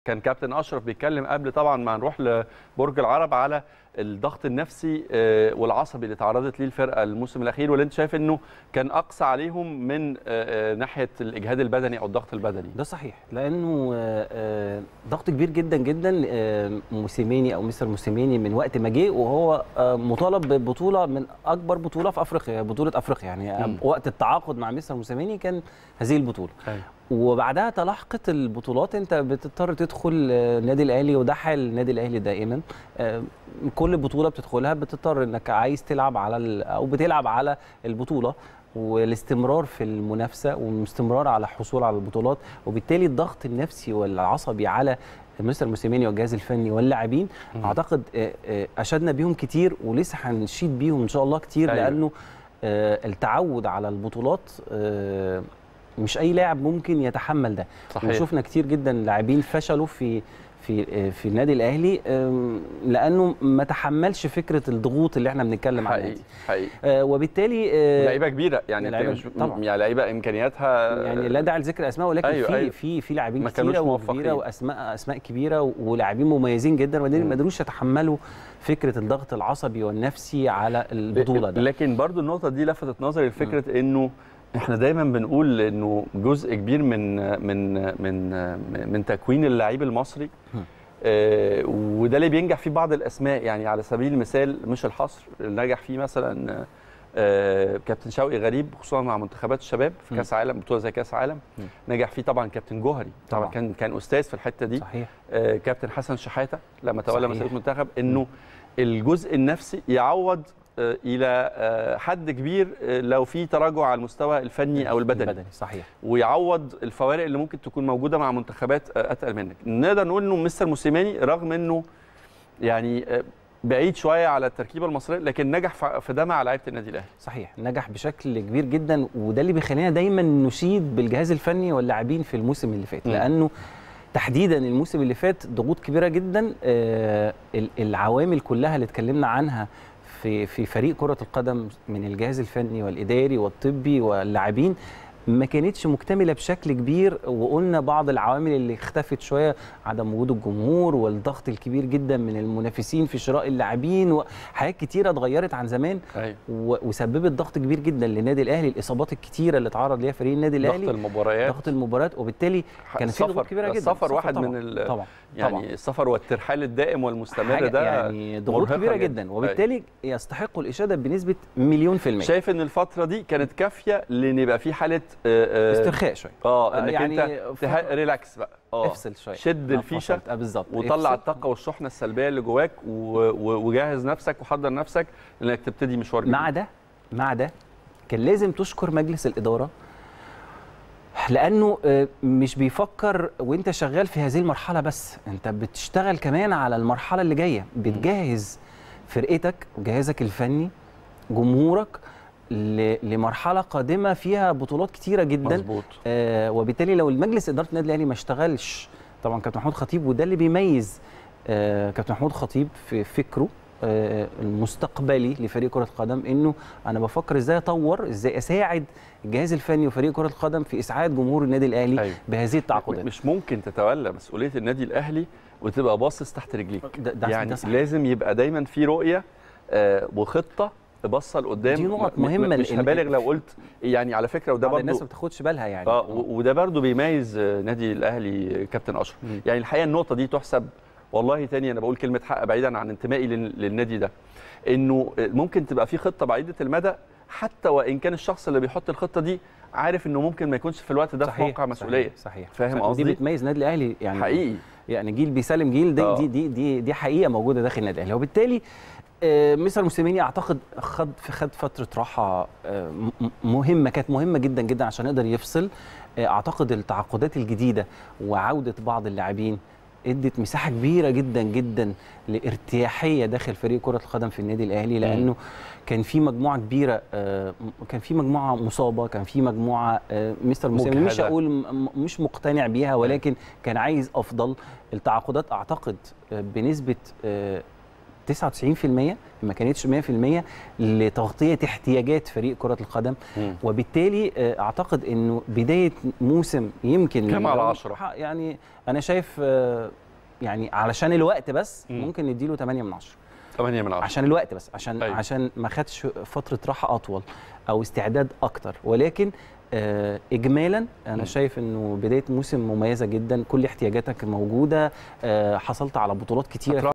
كان كابتن اشرف بيتكلم قبل طبعا ما نروح لبرج العرب على الضغط النفسي آه، والعصبي اللي تعرضت ليه الفرقه الموسم الاخير واللي انت شايف انه كان اقصى عليهم من آه، آه، ناحيه الاجهاد البدني او الضغط البدني ده صحيح لانه آه، آه، ضغط كبير جدا جدا آه، موسيماني او مستر موسيماني من وقت ما جه وهو آه، مطالب ببطوله من اكبر بطوله في افريقيا بطوله افريقيا يعني مم. وقت التعاقد مع مستر موسيماني كان هذه البطوله أيوة. وبعدها تلاحقت البطولات انت بتضطر تدخل آه، النادي الاهلي وده حال النادي الاهلي دائما آه، كل بطوله بتدخلها بتضطر انك عايز تلعب على ال- او بتلعب على البطوله والاستمرار في المنافسه والاستمرار على الحصول على البطولات وبالتالي الضغط النفسي والعصبي على مستر موسيماني والجهاز الفني واللاعبين مم. اعتقد آه، آه، اشدنا بيهم كتير ولسه هنشيد بيهم ان شاء الله كتير أيوة. لانه آه، التعود على البطولات آه، مش اي لاعب ممكن يتحمل ده صحيح وشفنا كتير جدا لاعبين فشلوا في في في النادي الاهلي آم، لانه ما تحملش فكره الضغوط اللي احنا بنتكلم عنها حقيقي دي حقيقي آه، وبالتالي آه، لعيبه كبيره يعني انت لعيبة مش طبعاً. يعني لعيبه امكانياتها يعني لا داعي لذكر اسماء ولكن أيوة، في أيوة. في في لاعبين ما كانوش كتيره موفقين. وكبيره واسماء اسماء كبيره ولاعبين مميزين جدا وبعدين مم. ما قدروش يتحملوا فكره الضغط العصبي والنفسي على البطوله ده لكن برضو النقطه دي لفتت نظري لفكره انه احنا دايما بنقول انه جزء كبير من من من من تكوين اللعيب المصري مم. آه، وده اللي بينجح فيه بعض الاسماء يعني على سبيل المثال مش الحصر اللي نجح فيه مثلا آه، كابتن شوقي غريب خصوصا مع منتخبات الشباب في مم. كاس عالم بطوله زي كاس عالم مم. نجح فيه طبعا كابتن جوهري طبعا طبعاً. كان كان استاذ في الحته دي صحيح آه، كابتن حسن شحاته لما تولى صحيح. مسؤوليه المنتخب انه الجزء النفسي يعوض آه، الى آه، حد كبير آه، لو في تراجع على المستوى الفني او البدني البدني صحيح ويعوض الفوارق اللي ممكن تكون موجوده مع منتخبات آه، اتقل منك نقدر نقول انه مستر موسيماني رغم انه يعني آه، بعيد شويه على التركيبه المصريه لكن نجح ف- في ده مع لعيبه النادي الاهلي صحيح نجح بشكل كبير جدا وده اللي بيخلينا دايما نشيد بالجهاز الفني واللاعبين في الموسم اللي فات مم. لانه تحديدا الموسم اللي فات ضغوط كبيره جدا آه، ال- العوامل كلها اللي اتكلمنا عنها في في فريق كره القدم من الجهاز الفني والاداري والطبي واللاعبين ما كانتش مكتمله بشكل كبير وقلنا بعض العوامل اللي اختفت شويه عدم وجود الجمهور والضغط الكبير جدا من المنافسين في شراء اللاعبين وحاجات كتيره اتغيرت عن زمان ايوه و- وسببت ضغط كبير جدا للنادي الاهلي الاصابات الكتيره اللي اتعرض ليها فريق النادي ضغط الاهلي المباريات ضغط المباريات وبالتالي كان في ضغوط السفر كبيره جدا السفر واحد طبعا من ال- طبعا يعني طبعا. السفر والترحال الدائم والمستمر حاجة ده يعني ضغوط مرهقة كبيره جداً. جدا وبالتالي يستحقوا الاشاده بنسبه مليون في الميه شايف ان الفتره دي كانت كافيه لان يبقى في حاله آه، آه، استرخاء شويه اه آه، انك يعني انت فترة- تها... ريلاكس بقى اه افصل شويه شد آه، الفيشه فصلت. آه، بالظبط وطلع افصل. الطاقه والشحنه السلبيه اللي جواك و... و... وجهز نفسك وحضر نفسك انك تبتدي مشوار جديد مع ده مع ده كان لازم تشكر مجلس الاداره لانه آه، مش بيفكر وانت شغال في هذه المرحله بس انت بتشتغل كمان على المرحله اللي جايه بتجهز فرقتك جهازك الفني جمهورك ل- لمرحله قادمه فيها بطولات كتيره جدا مظبوط آه وبالتالي لو المجلس اداره النادي الاهلي ما اشتغلش طبعا كابتن محمود خطيب وده اللي بيميز آه كابتن محمود خطيب في فكره آه المستقبلي لفريق كره القدم انه انا بفكر ازاي اطور ازاي اساعد الجهاز الفني وفريق كره القدم في اسعاد جمهور النادي الاهلي أيوة. بهذه التعاقدات مش ممكن تتولى مسؤوليه النادي الاهلي وتبقى باصص تحت رجليك ده- ده- يعني ده صح. لازم يبقى دايما في رؤيه آه وخطه باصه لقدام دي نقط م- م- مهمة مش لأن- هبالغ لو قلت يعني على فكره وده بعض الناس برضو ما بتاخدش بالها يعني اه و- وده برضو بيميز آه، نادي الاهلي كابتن اشرف مم. يعني الحقيقه النقطه دي تحسب والله تاني انا بقول كلمه حق بعيدا عن انتمائي لل- للنادي ده انه ممكن تبقى في خطه بعيده المدى حتى وان كان الشخص اللي بيحط الخطه دي عارف انه ممكن ما يكونش في الوقت ده في موقع مسؤوليه صحيح, صحيح. فاهم ودي قصدي؟ بتميز النادي الاهلي يعني حقيقي يعني جيل بيسلم جيل دي آه. دي دي دي, دي حقيقه موجوده داخل النادي الاهلي وبالتالي آه، مستر موسيماني اعتقد خد في خد فتره راحه آه، م- م- مهمه كانت مهمه جدا جدا عشان يقدر يفصل آه، اعتقد التعاقدات الجديده وعوده بعض اللاعبين ادت مساحه كبيره جدا جدا لارتياحيه داخل فريق كره القدم في النادي الاهلي لانه كان في مجموعه كبيره آه، م- كان في مجموعه مصابه كان في مجموعه آه، مستر موسيماني مش مجهدة. هقول م- م- مش مقتنع بيها ولكن كان عايز افضل التعاقدات اعتقد آه، بنسبه آه، 99% ما كانتش 100% لتغطيه احتياجات فريق كره القدم مم. وبالتالي آه، اعتقد انه بدايه موسم يمكن كام على لو- عشرة؟ ح- يعني انا شايف آه، يعني علشان الوقت بس مم. ممكن نديله 8 من 10 8 من 10 عشان الوقت بس عشان أيوة. أيوة. عشان ما خدش فتره راحه اطول او استعداد اكتر ولكن آه اجمالا انا مم. م. شايف انه بدايه موسم مميزه جدا كل احتياجاتك موجوده آه حصلت على بطولات كتيره